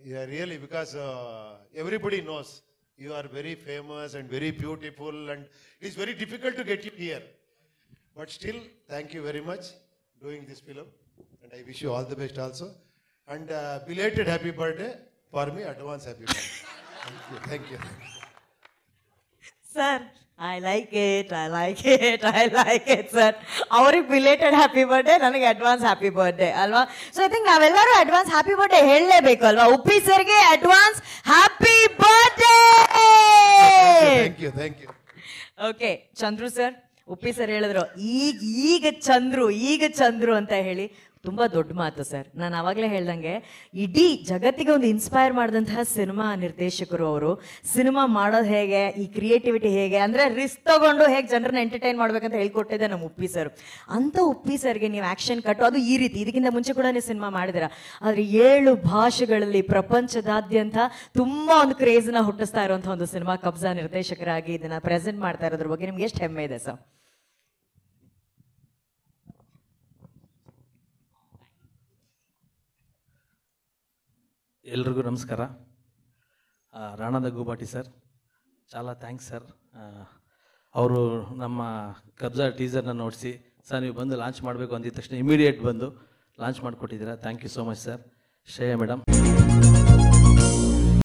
Yeah, really, because uh, everybody knows you are very famous and very beautiful, and it's very difficult to get you here. But still, thank you very much doing this film, and I wish you all the best also. And uh, belated happy birthday for me, advance happy birthday. thank you, thank you. Sir I like it I like it I like it sir ಅವ್ರಿಗೆ belated happy birthday ನನಗೆ advance happy birthday ಅಲ್ವಾ so I think ನಾವೆಲ್ಲರೂ advance happy birthday ಹೇಳಲೇಬೇಕು ಅಲ್ವಾ ಉಪ್ಪಿ ಸರ್ಗೆ advance happy birthday Thank you, thank you. Okay Chandru sir Uppi sir ಹೇಳಿದ್ರು ಈಗ ಈಗ ಚಂದ್ರು ಈಗ ಚಂದ್ರು ಅಂತ ಹೇಳಿ ತುಂಬಾ ದೊಡ್ಡ ಮಾತು ಸರ್ ನಾನು ಅವಾಗಲೇ ಹೇಳ್ದಂಗೆ ಇಡೀ ಜಗತ್ತಿಗೆ ಒಂದು ಇನ್ಸ್ಪೈರ್ ಮಾಡಿದಂತಹ ಸಿನಿಮಾ ನಿರ್ದೇಶಕರು ಅವರು ಸಿನಿಮಾ ಮಾಡೋದು ಹೇಗೆ ಈ ಕ್ರಿಯೇಟಿವಿಟಿ ಹೇಗೆ ಅಂದ್ರೆ ರಿಸ್ಕ್ ತಗೊಂಡು ಹೇಗೆ ಜನರನ್ನ ಎಂಟರ್ಟೈನ್ ಮಾಡ್ಬೇಕಂತ ಹೇಳ್ಕೊಟ್ಟಿದ್ದೆ ನಮ್ಮ ಉಪ್ಪಿ ಸರ್ ಅಂತ ಉಪ್ಪಿ ಸರ್ಗೆ ನೀವು ಆಕ್ಷನ್ ಕಟ್ಟು ಅದು ಈ ರೀತಿ ಇದಕ್ಕಿಂತ ಮುಂಚೆ ಕೂಡ ನೀವು ಸಿನಿಮಾ ಮಾಡಿದಿರ ಆದ್ರೆ ಏಳು ಭಾಷೆಗಳಲ್ಲಿ ಪ್ರಪಂಚದಾದ್ಯಂತ ತುಂಬಾ ಒಂದು ಕ್ರೇಜ್ನ ಹುಟ್ಟಿಸ್ತಾ ಇರುವಂತಹ ಒಂದು ಸಿನಿಮಾ ಕಬ್ಜಾ ನಿರ್ದೇಶಕರಾಗಿ ಇದನ್ನ ಪ್ರೆಸೆಂಟ್ ಮಾಡ್ತಾ ಇರೋದ್ರ ಬಗ್ಗೆ ನಿಮ್ಗೆ ಎಷ್ಟು ಹೆಮ್ಮೆ ಇದೆ ಸರ್ ಎಲ್ರಿಗೂ ನಮಸ್ಕಾರ ಆ, ರಾಣದ ಗುಬಾಟಿ ಸರ್ చాలా ಥ್ಯಾಂಕ್ಸ್ ಸರ್ ಅವರು ನಮ್ಮ ಕಬ್ಜಾ ಟೀಸರ್ನ ನೋಡಿಸಿ ಸರ್ ನೀವು ಬಂದು ಲಾಂಚ್ ಮಾಡಬೇಕು ಅಂದಿದ ತಕ್ಷಣ ಇಮಿಡಿಯೇಟ್ ಬಂದು ಲಾಂಚ್ ಮಾಡಿಕೊಟ್ಟಿದ್ದೀರಾ thank you so much sir Shreya madam